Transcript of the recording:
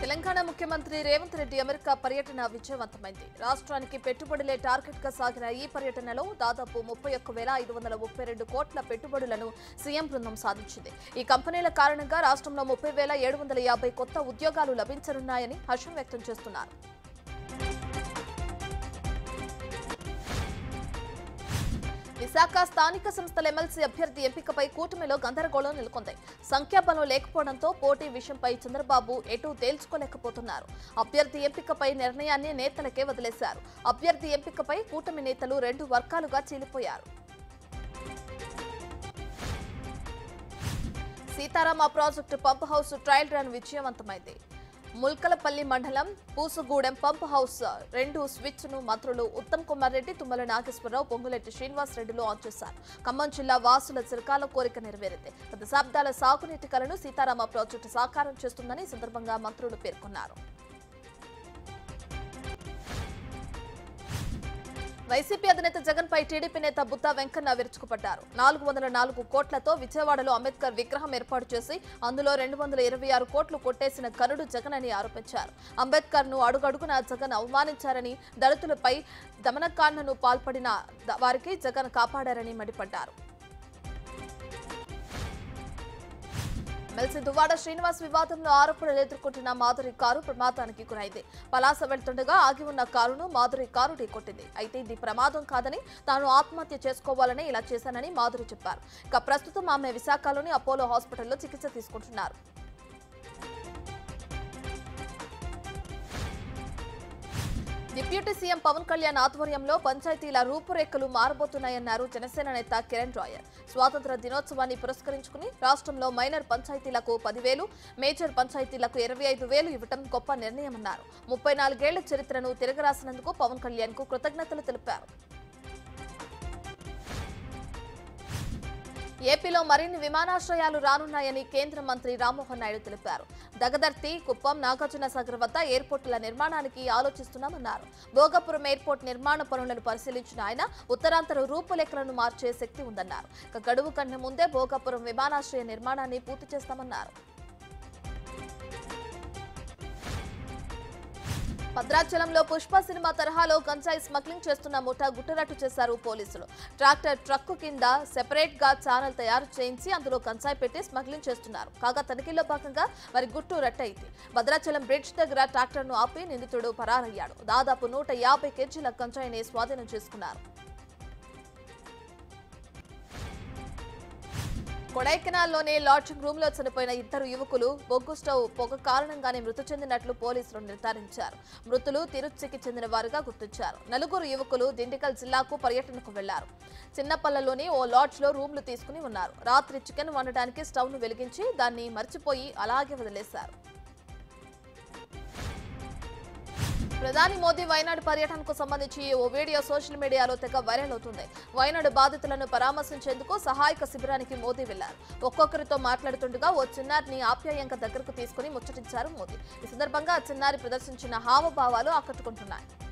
తెలంగాణ ముఖ్యమంత్రి రేవంత్ రెడ్డి అమెరికా పర్యటన విజయవంతమైంది రాష్ట్రానికి పెట్టుబడులే టార్గెట్ గా సాగిన ఈ పర్యటనలో దాదాపు ముప్పై ఒక్క వేల ఐదు వందల ముప్పై రెండు కోట్ల పెట్టుబడులను సీఎం బృందం సాధించింది ఈ కంపెనీల కారణంగా రాష్ట్రంలో ముప్పై వేల ఏడు వందల యాభై కొత్త ఉద్యోగాలు లభించనున్నాయని హర్షం వ్యక్తం చేస్తున్నారు విశాఖ స్థానిక సంస్థల ఎమ్మెల్సీ అభ్యర్థి ఎంపికపై కూటమిలో గందరగోళం నెలకొంది సంఖ్యాబలం లేకపోవడంతో పోటీ విషయంపై చంద్రబాబు ఎటూ తేల్చుకోలేకపోతున్నారు అభ్యర్థి ఎంపికపై నిర్ణయాన్ని నేతలకే వదిలేశారు అభ్యర్థి ఎంపికపై కూటమి నేతలు రెండు వర్గాలుగా చీలిపోయారు Sitarama project pump house trial run విజయవంతమైంది ముల్కలపల్లి మండలం పూసుగూడెం పంప్ హౌస్ రెండు స్విచ్ ను మంత్రులు ఉత్తమ్ కుమార్ రెడ్డి తుమ్మల నాగేశ్వరరావు పొంగులెట్టి శ్రీనివాస్ రెడ్డిలు ఆన్ చేశారు ఖమ్మం జిల్లా వాసుల చిరకాల కోరిక నెరవేరింది గత దశాబ్దాల సాగునీటి కలను సీతారామ ప్రాజెక్టు సాకారం చేస్తుందని ఈ సందర్భంగా మంత్రులు పేర్కొన్నారు వైసీపీ అధినేత జగన్ పై టీడీపీ నేత బుత్తా వెంకన్న విరుచుకుపడ్డారు నాలుగు వందల నాలుగు కోట్లతో విజయవాడలో అంబేద్కర్ విగ్రహం ఏర్పాటు చేసి అందులో రెండు వందల ఇరవై ఆరు కోట్లు కొట్టేసిన కరుడు జగన్ అని ఆరోపించారు అంబేద్కర్ ను అడుగడుగున జగన్ అవమానించారని దళితులపై దమనకాండను పాల్పడిన ద- వారికి జగన్ కాపాడారని మండిపడ్డారు ఎమ్మెల్సీ దువ్వాడ శ్రీనివాస్ వివాదంలో ఆరోపణలు ఎదుర్కొంటున్న మాధురి కారు ప్రమాదానికి గురైంది పలాస వెళ్తుండగా ఆగి ఉన్న కారును మాధురి కారు ఢీకొట్టింది అయితే ఇది ప్రమాదం కాదని తాను ఆత్మహత్య చేసుకోవాలని ఇలా చేశానని మాధురి చెప్పారు ఇక ప్రస్తుతం ఆమె విశాఖలోని అపోలో హాస్పిటల్లో చికిత్స తీసుకుంటున్నారు డిప్యూటీ సీఎం పవన్ కళ్యాణ్ ఆధ్వర్యంలో పంచాయతీల రూపురేఖలు మారబోతున్నాయన్నారు జనసేన నేత కిరణ్ రాయర్ స్వాతంత్ర దినోత్సవాన్ని పురస్కరించుకుని రాష్ట్రంలో మైనర్ పంచాయతీలకు పదివేలు మేజర్ పంచాయతీలకు ఇరవై ఐదు వేలు ఇవ్వటం గొప్ప నిర్ణయమన్నారు ముప్పై నాలుగేళ్ల చరిత్రను తిరగరాసినందుకు పవన్ కళ్యాణ్ కు కృతజ్ఞతలు తెలిపారు ఏపీలో మరిన్ని విమానాశ్రయాలు రానున్నాయని కేంద్ర మంత్రి రామ్మోహన్ నాయుడు తెలిపారు దగదర్తి కుప్పం నాగార్జున సాగర్ వద్ద ఎయిర్పోర్టుల నిర్మాణానికి ఆలోచిస్తున్నామన్నారు భోగపురం ఎయిర్పోర్ట్ నిర్మాణ పనులను పరిశీలించిన ఆయన ఉత్తరాంతర రూపురేఖలను మార్చే శక్తి ఉందన్నారు ఇక గడువు కన్నా ముందే భోగపురం విమానాశ్రయ నిర్మాణాన్ని పూర్తి చేస్తామన్నారు భద్రాచలంలో పుష్ప సినిమా తరహాలో గంజాయి స్మగ్లింగ్ చేస్తున్న ముఠా గుట్టరట్టు చేశారు పోలీసులు ట్రాక్టర్ ట్రక్కు కింద సెపరేట్ గా ఛానల్ తయారు చేయించి అందులో గంజాయి పెట్టి స్మగ్లింగ్ చేస్తున్నారు కాగా తనిఖీలో భాగంగా మరి గుట్టు రట్టయింది భద్రాచలం బ్రిడ్జ్ దగ్గర ట్రాక్టర్ ను ఆపి నిందితుడు పరారయ్యాడు దాదాపు నూట యాభై కేజీల గంజాయిని స్వాధీనం చేసుకున్నారు కొడైకెనాల్లోని లాడ్జింగ్ రూమ్ లో చనిపోయిన ఇద్దరు యువకులు బొగ్గు స్టవ్ పొగ కారణంగానే మృతి చెందినట్లు పోలీసులు నిర్ధారించారు మృతులు తిరుచికి చెందిన వారుగా గుర్తించారు నలుగురు యువకులు దిండికల్ జిల్లాకు పర్యటనకు వెళ్లారు చిన్నపల్లలోని ఓ లాడ్జ్ లో రూమ్లు తీసుకుని ఉన్నారు రాత్రి చికెన్ వండడానికి స్టవ్ ను వెలిగించి దాన్ని మర్చిపోయి అలాగే వదిలేశారు ప్రధాని మోదీ వైనాడు పర్యటనకు సంబంధించి ఓ వీడియో సోషల్ మీడియాలో తెగ వైరల్ అవుతుంది వైనాడు బాధితులను పరామర్శించేందుకు సహాయక శిబిరానికి మోదీ వెళ్లారు ఒక్కొక్కరితో మాట్లాడుతుండగా ఓ చిన్నారిని ఆప్యాయంగా దగ్గరకు తీసుకుని ముచ్చటించారు మోదీ ఈ సందర్భంగా ఆ చిన్నారి ప్రదర్శించిన హావభావాలు ఆకట్టుకుంటున్నాయి